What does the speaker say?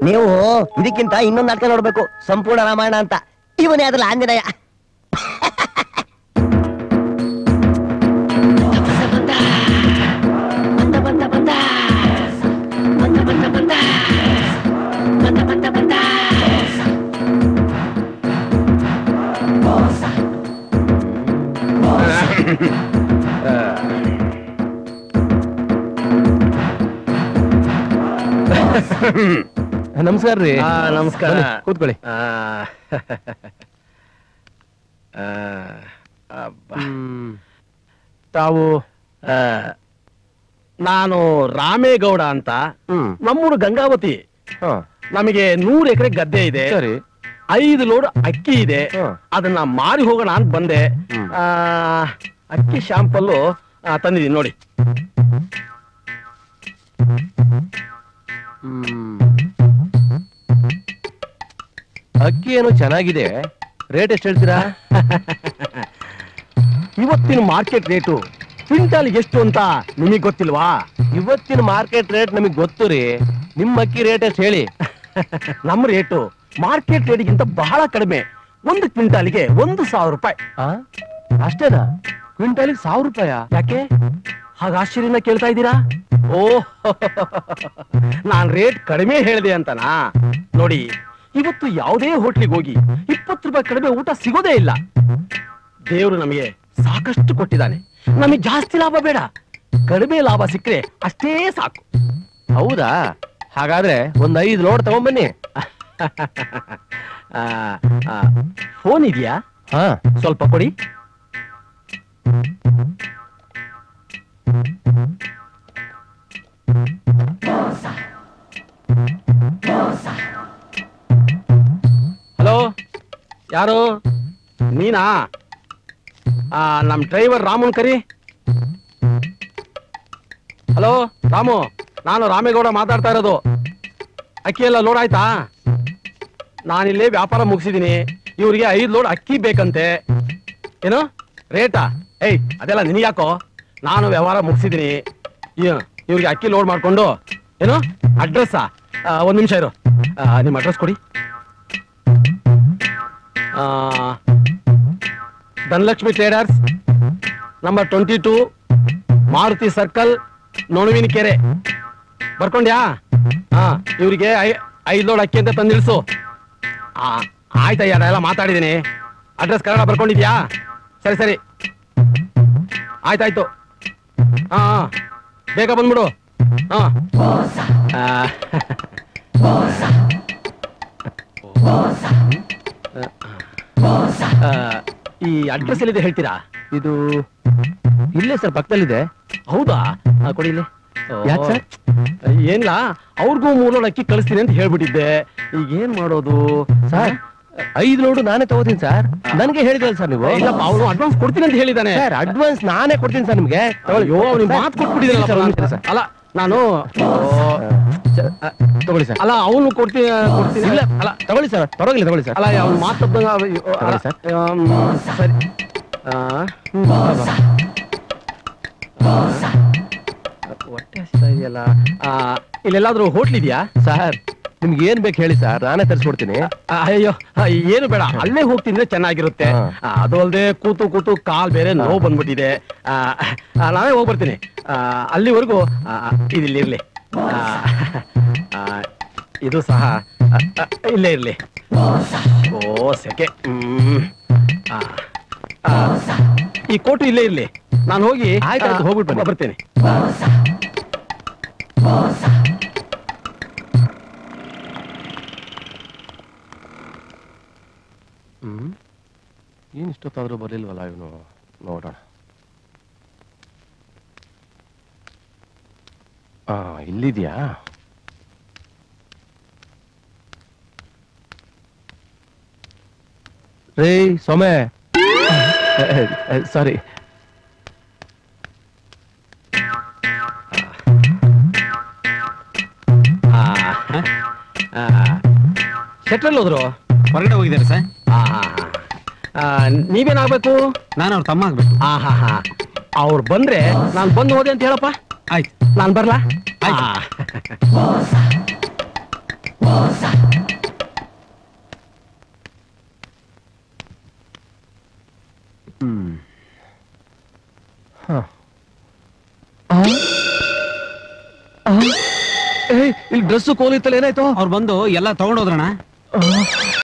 ನೀವು ಇದಕ್ಕಿಂತ ಇನ್ನೊಂದು ನಾಟಕ ನೋಡ್ಬೇಕು ಸಂಪೂರ್ಣ ರಾಮಾಯಣ ಅಂತ ಇವನೇ ಅದ್ರಲ್ಲಿ ಆಂಜನೇಯ ನಮಸ್ಕಾರ ರೀ ಆ, ನಮಸ್ಕಾರ ಬನ್ನಿ, ಕೂತ್ಕೊಳ್ಳಿ ಆ, ಆ, ಅಬ್ಬಾ. ತಾವು ಆ, ನಾನು ರಾಮೇಗೌಡ ಅಂತ ಹ್ಮ್ ನಮ್ಮೂರು ಗಂಗಾವತಿ ಹಾ, ನಮಗೆ ನೂರು ಎಕರೆ ಗದ್ದೆ ಇದೆ ಸರಿ ಐದು ಲೋಡ್ ಅಕ್ಕಿ ಇದೆ ಹಾ. ಅದನ್ನ ಮಾರಿ ಹೋಗೋಣ ಅಂತ ಬಂದೆ ಹ್ಮ್. ಆ, ಅಕ್ಕಿ ಶಾಂಪಲ್ಲು ತಂದಿದ್ದೀನಿ ನೋಡಿ ಹ್ಮ್. ಅಕ್ಕಿ ಏನೋ ಚೆನ್ನಾಗಿದೆ ರೇಟ್ ಎಷ್ಟು ಹೇಳ್ತೀರಾ ಇವತ್ತಿನ ಮಾರ್ಕೆಟ್ ರೇಟು ಕ್ವಿಂಟಾಲ್ ಎಷ್ಟು ಅಂತ ನಿಮಗೆ ಗೊತ್ತಿಲ್ವಾ ಇವತ್ತಿನ ಮಾರ್ಕೆಟ್ ರೇಟ್ ನಮಗೆ ಗೊತ್ತು ರೀ ನಿಮ್ಮ ಅಕ್ಕಿ ರೇಟ್ ಎಷ್ಟು ಹೇಳಿ ನಮ್ಮ ರೇಟು ಮಾರ್ಕೆಟ್ ರೇಟ್ಗಿಂತ ಬಹಳ ಕಡಿಮೆ ಒಂದು ಕ್ವಿಂಟಾಲಿಗೆ ಒಂದು ಸಾವಿರ ರೂಪಾಯಿ ಆ? ಅಷ್ಟೇನಾ ಕ್ವಿಂಟಾಲಿಗೆ ಸಾವಿರ ರೂಪಾಯ ಯಾಕೆ ಹಾಗ ಆಶ್ಚರ್ಯನ ಕೇಳ್ತಾ ಇದ್ದೀರಾ ಓ ನಾನ್ ರೇಟ್ ಕಡಿಮೆ ಹೇಳಿದೆ ಅಂತನಾ ನೋಡಿ ಇವತ್ತು ಯಾವುದೇ ಹೋಟ್ಲಿಗೆ ಹೋಗಿ ಇಪ್ಪತ್ತು ರೂಪಾಯಿ ಕಡಿಮೆ ಊಟ ಸಿಗೋದೇ ಇಲ್ಲ ದೇವರು ನಮಗೆ ಸಾಕಷ್ಟು ಕೊಟ್ಟಿದ್ದಾನೆ ನಮಗೆ ಜಾಸ್ತಿ ಲಾಭ ಬೇಡ ಕಡಿಮೆ ಲಾಭ ಸಿಕ್ಕರೆ ಅಷ್ಟೇ ಸಾಕು ಹೌದಾ ಹಾಗಾದ್ರೆ ಒಂದ್ ಐದು ಲೋಡ್ ತಗೊಂಬನ್ನಿ ಫೋನ್ ಇದೆಯಾ ಹಾ ಸ್ವಲ್ಪ ಕೊಡಿ ಹಲೋ ಯಾರು ನೀನಾ ಆ, ನಮ್ ಡ್ರೈವರ್ ರಾಮನ್ ಕರಿ ಹಲೋ ರಾಮು ನಾನು ರಾಮೇಗೌಡ ಮಾತಾಡ್ತಾ ಇರೋದು ಅಕ್ಕಿ ಎಲ್ಲ ಲೋಡ್ ಆಯ್ತಾ ನಾನಿಲ್ಲೇ ವ್ಯಾಪಾರ ಮುಗಿಸಿದೀನಿ ಇವ್ರಿಗೆ ಐದು ಲೋಡ್ ಅಕ್ಕಿ ಬೇಕಂತೆ ಏನು ರೇಟಾ ಏಯ್ ಅದೆಲ್ಲ ನಿನಗ್ಯಾಕೋ ನಾನು ವ್ಯವಹಾರ ಮುಗಿಸಿದೀನಿ ಇವ್ರಿಗೆ ಅಕ್ಕಿ ಲೋಡ್ ಮಾಡ್ಕೊಂಡು ಏನು ಅಡ್ರೆಸ್ಸಾ ಒಂದು ನಿಮಿಷ ಇರು ಆ, ನಿಮ್ಮ ಅಡ್ರೆಸ್ ಕೊಡಿ ಆ, Dhanalakshmi traders number twenty two Maruti circle ನೋಣುವಿನ ಕೆರೆ ಬರ್ಕೊಂಡ್ಯಾ ಹಾ ಇವರಿಗೆ ಐದು ಲೋಡ್ ಅಕ್ಕಿ ಅಂತ ತಂದಿಳಿಸು ಆ, ಆಯ್ತಯ್ಯ ಎಲ್ಲ ಮಾತಾಡಿದ್ದೀನಿ ಅಡ್ರೆಸ್ ಕನ್ನಡ ಬರ್ಕೊಂಡಿದ್ಯಾ ಸರಿ ಸರಿ ಆಯ್ತಾಯ್ತು ಹಾ ಹಾ. ಬೇಗ ಬಂದ್ಬಿಡು ಹಾ ಆ, ಆ, ಈ ಅಡ್ರೆಸ್ ಎಲ್ಲಿದೆ ಹೇಳ್ತೀರಾ ಇದು ಇಲ್ಲೇ ಸರ್ ಪಕ್ಕದಲ್ಲಿದೆ ಹೌದಾ ಆ, ಕೊಡಿ ಇಲ್ಲಿ ಓ. ಯಾಕ್ ಸರ್? ಏನಿಲ್ಲ ಅವ್ರಿಗೂ ಮೂರು ಅಕ್ಕಿ ಕಳಿಸ್ತೀನಿ ಅಂತ ಹೇಳ್ಬಿಟ್ಟಿದ್ದೆ ಈಗ ಏನ್ ಮಾಡೋದು ಸರ್ ಐದು ಲೋಡು ನಾನೇ ತಗೋತೀನಿ ಸರ್ ನನಗೆ ಹೇಳಿದ್ರಲ್ಲ ಸರ್ ನೀವು ಇಲ್ಲಪ್ಪ ಅವನು ಅಡ್ವಾನ್ಸ್ ಕೊಡ್ತೀನಿ ಅಂತ ಹೇಳಿದಾನೆ ಸರ್ ಅಡ್ವಾನ್ಸ್ ನಾನೇ ಕೊಡ್ತೀನಿ ಸರ್ ನಿಮ್ಗೆ ಅಯ್ಯೋ ಅವ್ನಿಗೆ ಮಾತು ಕೊಟ್ಬಿಟ್ಟಿದ್ರಲ್ಲ ಸರ್, ಒಂದ್ ನಿಮಿಷ ಸರ್. ಅಲ್ಲ ನಾನು ಅ, ತಗೊಳ್ಳಿ ಸರ್ ಅಲ್ಲ ಅವನು ಕೊಡ್ತೀನಿ ಕೊಡ್ತೀನಿ ಇಲ್ಲ ಅಲ್ಲ ತಗೊಳ್ಳಿ ಸರ್ ಪರವಾಗಿಲ್ಲ ತಗೊಳ್ಳಿ ಸರ್ ಅಲ್ಲ ಅವ್ನು ಮಾತು ತಪ್ಪಂಗ ಅವ- ಅಲ್ಲ, ಸರ್. ಆಮ್, ಸರಿ ಆ, ಹ್ಮ್, ಬಾ, ಬಾ. ಆ, ಹೊಟ್ಟೆ ಹಸಿತಾ ಇದೆಯಲ್ಲ ಆ, ಇಲ್ಲೆಲ್ಲಾದ್ರೂ ಹೋಟ್ಲ್ ಇದೆಯಾ ಸರ್ ನಿಮ್ಗೆ ಏನ್ ಬೇಕು ಹೇಳಿ ಸರ್ ನಾನೇ ತರಿಸ್ಕೊಡ್ತೀನಿ ಆ, ಅಯ್ಯೋ ಆ, ಏನು ಬೇಡ ಅಲ್ಲೇ ಹೋಗ್ತಿದ್ರೆ ಚೆನ್ನಾಗಿರುತ್ತೆ ಹಾ. ಆ, ಅದು ಅಲ್ಲದೆ ಕೂತು ಕೂತು ಕಾಲ್ ಬೇರೆ ನೋವು ಬಂದ್ಬಿಟ್ಟಿದೆ ಆ, ಆ, ನಾವೇ ಹೋಗ್ಬರ್ತೀನಿ ಆ, ಅಲ್ಲಿವರೆಗೂ ಆ, ಇದಿಲ್ಲಿ ಇರ್ಲಿ ಆ, ಆ, ಇದು ಸಹ ಆ, ಆ, ಇಲ್ಲೇ ಇರ್ಲಿ ಓ ಸೆಕೆ ಹ್ಮ್. ಆ, ಆ, ಈ ಕೋಟು ಇಲ್ಲೇ ಇರ್ಲಿ ನಾನು ಹೋಗಿ ಆಯ್ತು, ಆಯ್ತು, ಆ, ಹೋಗ್ಬಿಟ್ಟು ಬನ್ನಿ. ಬರ್ತೀನಿ ಹ್ಮ್ ಏನ್ ಇಷ್ಟೊತ್ತಾದ್ರೂ ಬರ್ಲಿಲ್ವಲ್ಲ ಇವನು ನೋಡೋಣ ಆ ಇಲ್ಲಿದ್ಯಾ ರೇ ಸೊಮೆ ಸಾರಿ ಶೆಟ್ರಲ್ಲಿ ಹೋದ್ರು ಹೊರಗಡೆ ಹೋಗಿದ್ದಾರೆ ಸರ್ ಆ, ಆ, ಆ. ಆ, ನೀವೇನಾಗ್ಬೇಕು ನಾನು ಅವ್ರ ತಮ್ಮ ಆಗ್ಬೇಕು ಆ ಹಾ ಹಾ ಅವ್ರು ಬಂದ್ರೆ ನಾನು ಬಂದು ಹೋದೆ ಅಂತ ಹೇಳಪ್ಪ ಆಯ್ತು ನಾನು ಬರ್ಲಾ ಆಯ್ತು. ಆ. ಏಯ್ ಇಲ್ಲಿ ಡ್ರೆಸ್ ಕೋಲ್ ಇತ್ತಲ್ಲ ಏನಾಯ್ತು ಅವ್ರು ಬಂದು ಎಲ್ಲ ತಗೊಂಡೋದ್ರಣ